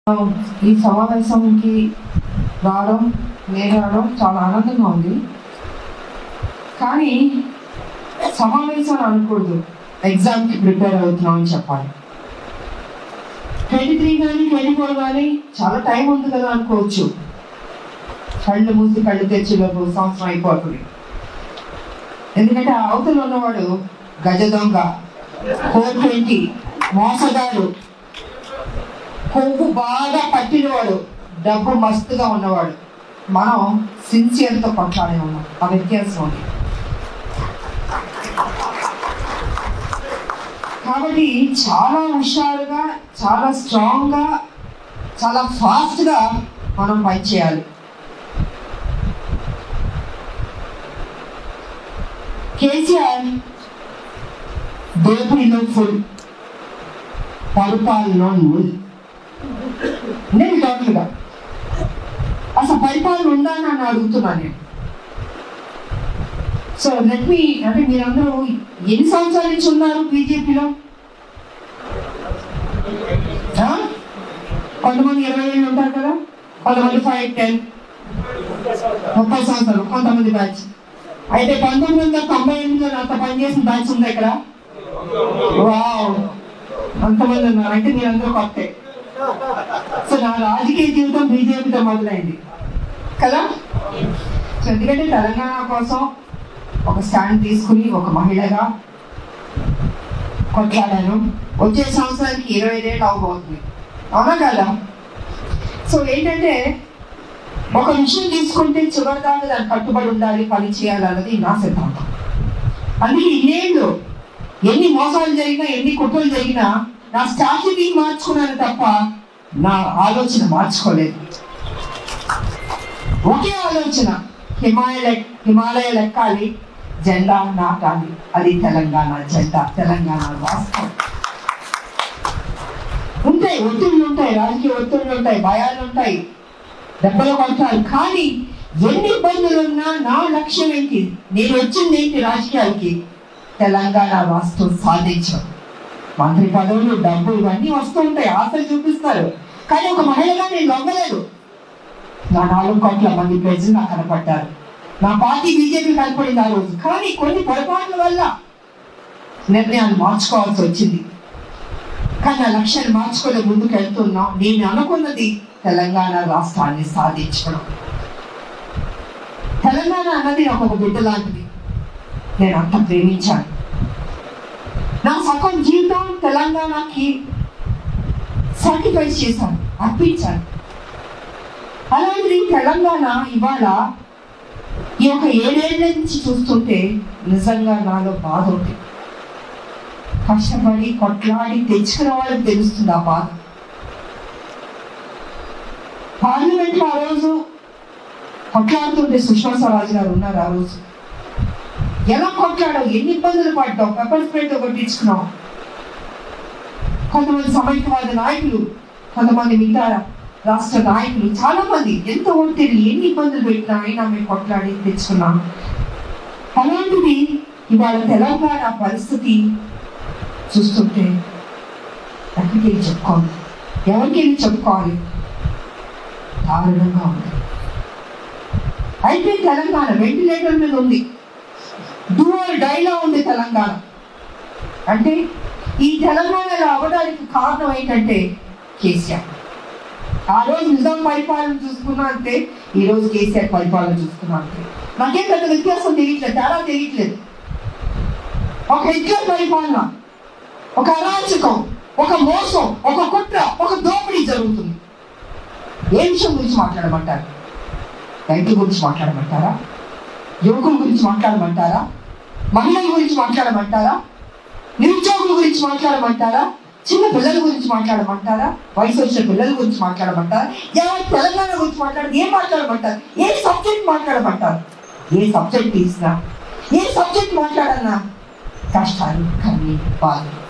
ఈ సమావేశంకి రావడం నేను రావడం చాలా ఆనందంగా ఉంది కానీ సమావేశం అని అనకూడదు ఎగ్జామ్కి ప్రిపేర్ అవుతున్నాం అని చెప్పాలి ట్వంటీ త్రీ కానీ ట్వంటీ ఫోర్ కానీ చాలా టైం ఉంది కదా అనుకోవచ్చు కళ్ళు మూసి కళ్ళు తెచ్చేలోపు సంవత్సరం అయిపోతుంది ఎందుకంటే ఆ అవతల ఉన్నవాడు గజ దొంగ ఫోర్ ట్వంటీ మోసగాడు కొవ్వు బాగా పట్టినవాడు డబ్బు మస్తుగా ఉన్నవాడు మనం సిన్సియర్తో కొట్లాడే ఉన్నాం ఆ వ్యత్యాసం ఉంది కాబట్టి చాలా హుషారుగా చాలా స్ట్రాంగ్గా చాలా ఫాస్ట్గా మనం పనిచేయాలి కేసీఆర్ దోపిడీలో ఫుల్ పరిపాలన నుల్ నేను టోటల్గా అసలు పరిపాలన ఉందా అని నన్ను అడుగుతున్నాను నేను సో లెట్ మీ అంటే మీరందరూ ఎన్ని సంవత్సరాల నుంచి ఉన్నారు బీజేపీలో కొంతమంది ఇరవై ఏళ్ళు ఉంటారు కదా కొంతమంది ఫైవ్ టెన్ ముప్పై సంవత్సరాలు కొంతమంది బ్యాచ్ అయితే పంతొమ్మిది వందల తొంభై ఎనిమిదిలో నాతో పనిచేసిన బ్యాచ్ ఉంది ఇక్కడ వావ్ అంతమంది ఉన్నారు అంటే మీరందరూ కొత్తే సో నా రాజకీయ జీవితం బీజేపీతో మొదలైంది కదా సో ఎందుకంటే తెలంగాణ కోసం ఒక స్టాండ్ తీసుకుని ఒక మహిళగా కొట్లాడాను వచ్చే సంవత్సరానికి ఇరవై ఐదేళ్ళు అవబోతుంది అవునా కదా సో ఏంటంటే ఒక విషయం తీసుకుంటే చివరి దాకా దానికి కట్టుబడి ఉండాలి పని చేయాలి అన్నది నా సిద్ధాంతం అందుకే ఇన్నేళ్ళు ఎన్ని మోసాలు జరిగినా ఎన్ని కుట్రలు జరిగినా నా స్ట్రాటజీ మార్చుకున్నాను తప్ప నా ఆలోచన మార్చుకోలేదు ఒకే ఆలోచన హిమాలయ హిమాలయ ఎక్కాలి జెండా నాటాలి అది తెలంగాణ జెండా తెలంగాణ రాష్ట్రం ఉంటాయి ఒత్తిళ్ళు ఉంటాయి రాజకీయ ఒత్తిళ్ళు ఉంటాయి భయాలు ఉంటాయి దెబ్బలు కొడతారు కానీ ఎన్ని ఇబ్బందులు ఉన్నా నా లక్ష్యం ఏంటి నేను వచ్చింది ఏంటి రాజకీయాలకి తెలంగాణ రాష్ట్రం సాధించడం మంత్రి పదవులు డబ్బు ఇవన్నీ వస్తూ ఉంటాయి ఆశలు చూపిస్తారు కానీ ఒక మహిళగా నేను లొంగలేదు నా నాలుగు కోట్ల మంది ప్రజలు నాకు కనపడ్డారు నా పార్టీ బీజేపీ కనపడింది ఆ రోజు కానీ కొన్ని పొరపాట్ల వల్ల నిర్ణయాలు మార్చుకోవాల్సి వచ్చింది కానీ నా లక్ష్యాన్ని మార్చుకొని ముందుకు వెళ్తున్నాం నేను అనుకున్నది తెలంగాణ రాష్ట్రాన్ని సాధించడం తెలంగాణ అన్నది నాకు ఒక బిడ్డ లాంటిది నేను అంత ప్రేమించాను నా సగం జీవితం తెలంగాణకి సాక్రిఫైస్ చేశాను అర్పించాను అలాంటిది తెలంగాణ ఇవాళ ఈ యొక్క ఏడేళ్ల నుంచి చూస్తుంటే నిజంగా నాలో బాధ ఉంది కష్టపడి కొట్లాడి తెచ్చుకున్న వాళ్ళకి తెలుస్తుంది ఆ బాధ పార్లమెంట్ లో ఆ రోజు కొట్లాడుతుంటే సుష్మా స్వరాజ్ గారు ఉన్నారు ఆ రోజు ఎలా కొట్లాడావు ఎన్ని ఇబ్బందులు పడ్డావు పెప్పర్ స్ప్రేతో కొట్టించుకున్నావు కొంతమంది సమైక్యవాద నాయకులు కొంతమంది మిగతా రాష్ట్ర నాయకులు చాలా మంది ఎంత ఒత్తిడి ఎన్ని ఇబ్బందులు పెట్టినా అయినా మేము కొట్లాడి తెచ్చుకున్నాం అలాంటిది ఇవాళ తెలంగాణ పరిస్థితి చూస్తుంటే ఎక్కడికి వెళ్ళి చెప్పుకోవాలి ఎవరికి వెళ్ళి చెప్పుకోవాలి దారుణంగా ఉంది అయితే తెలంగాణ వెంటిలేటర్ మీద ఉంది డూవల్ డైలా ఉంది తెలంగాణ అంటే ఈ తెలంగాణలో అవ్వడానికి కారణం ఏంటంటే కేసీఆర్ ఆ రోజు నిజాం పరిపాలన చూసుకున్నా అంతే ఈ రోజు కేసీఆర్ పరిపాలన చూసుకున్నా అంతే నాకేం పెద్ద వ్యత్యాసం తెలియట్లేదు తేడా తెలియట్లేదు ఒక హిట్లర్ పరిపాలన ఒక అరాచకం ఒక మోసం ఒక కుట్ర ఒక దోపిడీ జరుగుతుంది ఏ విషయం గురించి మాట్లాడమంటారు రైతుల గురించి మాట్లాడమంటారా యువకుల గురించి మాట్లాడమంటారా మహిళల గురించి మాట్లాడమంటారా నిరుద్యోగుల గురించి మాట్లాడమంటారా చిన్న పిల్లల గురించి మాట్లాడమంటారా వయసు వచ్చిన పిల్లల గురించి మాట్లాడమంటారా ఎవరి తెలంగాణ గురించి మాట్లాడి ఏం మాట్లాడమంటారు ఏ సబ్జెక్ట్ మాట్లాడమంటారు ఏ సబ్జెక్ట్ తీసినా ఏ సబ్జెక్ట్ మాట్లాడన్నా కష్టాలు కన్నీ బాధలు